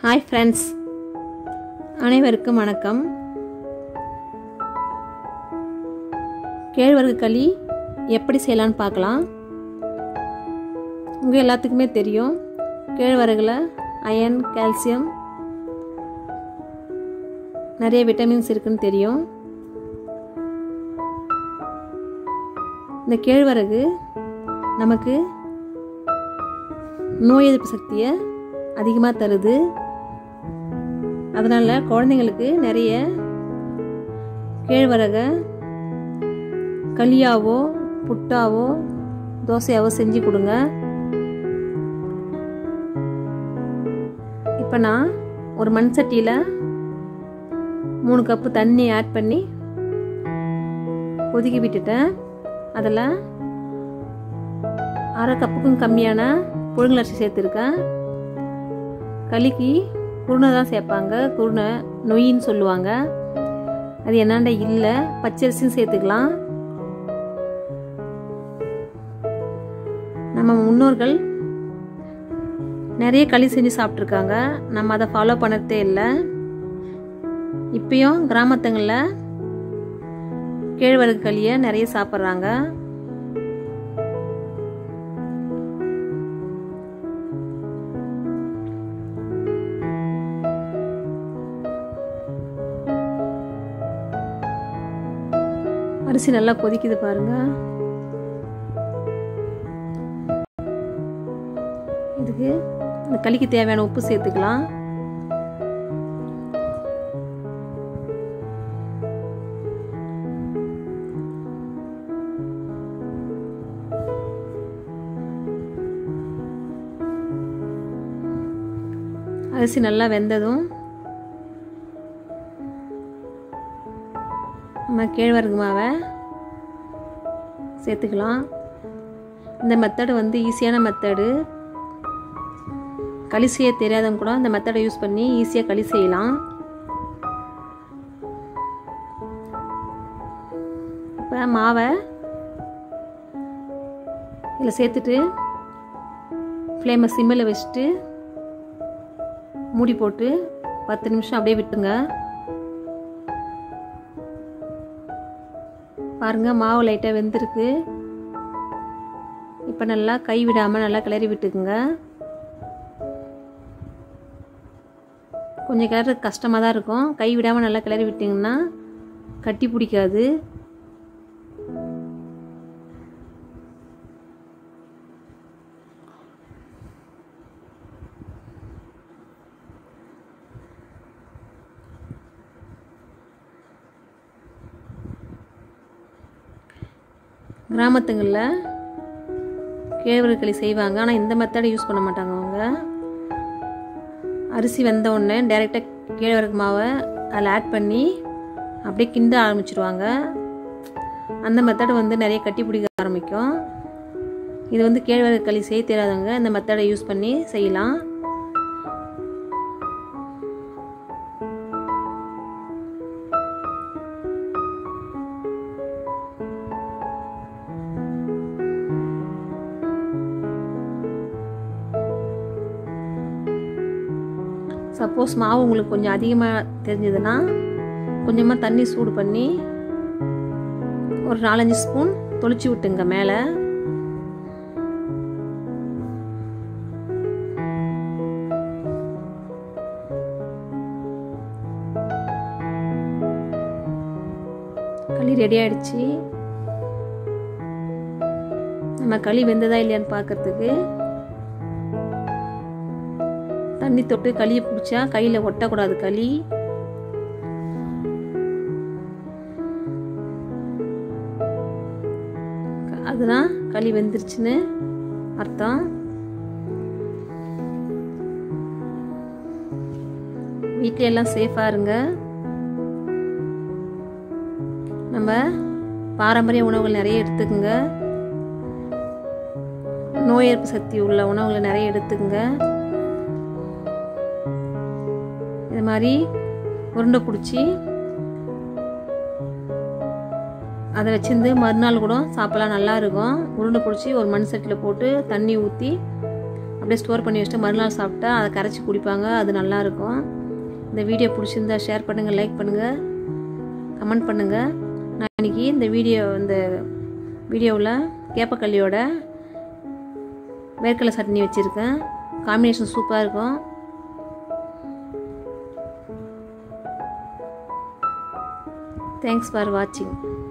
hi friends அனைவருக்கும் வணக்கம் கேழ்வரகு களி எப்படி செய்யலான்னு பார்க்கலாம் உங்கள் எல்லாத்துக்குமே தெரியும் கேழ்வரகுல அயன் கால்சியம் நிறைய விட்டமின்ஸ் இருக்குன்னு தெரியும் இந்த கேழ்வரகு நமக்கு நோய் எதிர்ப்பு சக்தியை அதிகமாக தருது அதனால் குழந்தைங்களுக்கு நிறைய கேழ்வரகை களியாவோ புட்டாவோ தோசையாவோ செஞ்சு கொடுங்க இப்போ நான் ஒரு மண் சட்டியில் மூணு கப்பு தண்ணி ஆட் பண்ணி கொதிக்க விட்டுட்டேன் அதில் அரை கப்புக்கும் கம்மியான புழுங்கலரிசி சேர்த்துருக்கேன் களிக்கு குருணை தான் சேர்ப்பாங்க குருணை நொய்ன்னு சொல்லுவாங்க அது என்னாண்ட இல்லை பச்சரிசியும் சேர்த்துக்கலாம் நம்ம முன்னோர்கள் நிறைய களி செஞ்சு சாப்பிட்ருக்காங்க நம்ம அதை ஃபாலோ பண்ணதே இல்லை இப்பயும் கிராமத்துங்களில் கேழ்வரகு களியை நிறைய சாப்பிட்றாங்க அரிசி நல்லா கொதிக்குது பாருங்க இதுக்கு இந்த களிக்கு தேவையான உப்பு சேர்த்துக்கலாம் அரிசி நல்லா வெந்ததும் நம்ம கேழ்வரகு மாவை சேர்த்துக்கலாம் இந்த மெத்தடு வந்து ஈஸியான மெத்தடு களி செய்ய தெரியாதவங்க கூட இந்த மெத்தடை யூஸ் பண்ணி ஈஸியாக களி செய்யலாம் இப்போ மாவை இதில் சேர்த்துட்டு ஃப்ளேமை சிம்மில் வச்சுட்டு மூடி போட்டு பத்து நிமிஷம் அப்படியே விட்டுங்க பாருங்க மாவு லைட்டாக வெந்திருக்கு இப்போ நல்லா கை விடாமல் நல்லா கிளறி விட்டுக்குங்க கொஞ்சம் கிளற கஷ்டமாக தான் இருக்கும் கை விடாமல் நல்லா கிளறி விட்டிங்கன்னா கட்டி பிடிக்காது கிராமத்துங்களில் கேழ்வரகு களி செய்வாங்க ஆனால் இந்த மெத்தடை யூஸ் பண்ண மாட்டாங்க அவங்க அரிசி வெந்த உடனே டைரெக்டாக கேழ்வரகு மாவை அதில் ஆட் பண்ணி அப்படியே கிண்ட ஆரம்பிச்சிருவாங்க அந்த மெத்தடை வந்து நிறைய கட்டி பிடிக்க ஆரம்பிக்கும் இது வந்து கேழ்வரகு களி செய்ய தெரியாதவங்க இந்த மெத்தடை யூஸ் பண்ணி செய்யலாம் சப்போஸ் மாவு உங்களுக்கு கொஞ்சம் அதிகமாக தெரிஞ்சதுன்னா கொஞ்சமாக தண்ணி சூடு பண்ணி ஒரு நாலஞ்சு ஸ்பூன் தொளிச்சு விட்டுங்க மேலே களி ரெடி ஆயிடுச்சு நம்ம களி வெந்ததா இல்லையான்னு பார்க்கறதுக்கு தண்ணி தொட்டு களியை பிடிச்சா கையில் ஒட்டக்கூடாது களி அதுதான் களி வெந்துருச்சுன்னு அர்த்தம் வீட்டில எல்லாம் சேஃபாக இருங்க நம்ம பாரம்பரிய உணவுகள் நிறைய எடுத்துக்கோங்க நோய் எதிர்ப்பு சக்தி உள்ள உணவுகளை நிறைய எடுத்துக்கோங்க இது மாதிரி உருண்டை பிடிச்சி அதை வச்சிருந்து மறுநாள் கூட சாப்பிடலாம் நல்லா இருக்கும் உருண்டை பிடிச்சி ஒரு மண் சட்டியில் போட்டு தண்ணி ஊற்றி அப்படியே ஸ்டோர் பண்ணி வச்சுட்டு மறுநாள் சாப்பிட்டா அதை கரைச்சி குடிப்பாங்க அது நல்லாயிருக்கும் இந்த வீடியோ பிடிச்சிருந்தா ஷேர் பண்ணுங்கள் லைக் பண்ணுங்கள் கமெண்ட் பண்ணுங்கள் நான் இன்றைக்கி இந்த வீடியோ இந்த வீடியோவில் கேப்பக்களியோட வேர்க்கடலை சட்னி வச்சுருக்கேன் காம்பினேஷன் சூப்பராக இருக்கும் தேங்க்ஸ் ஃபார் வாட்சிங்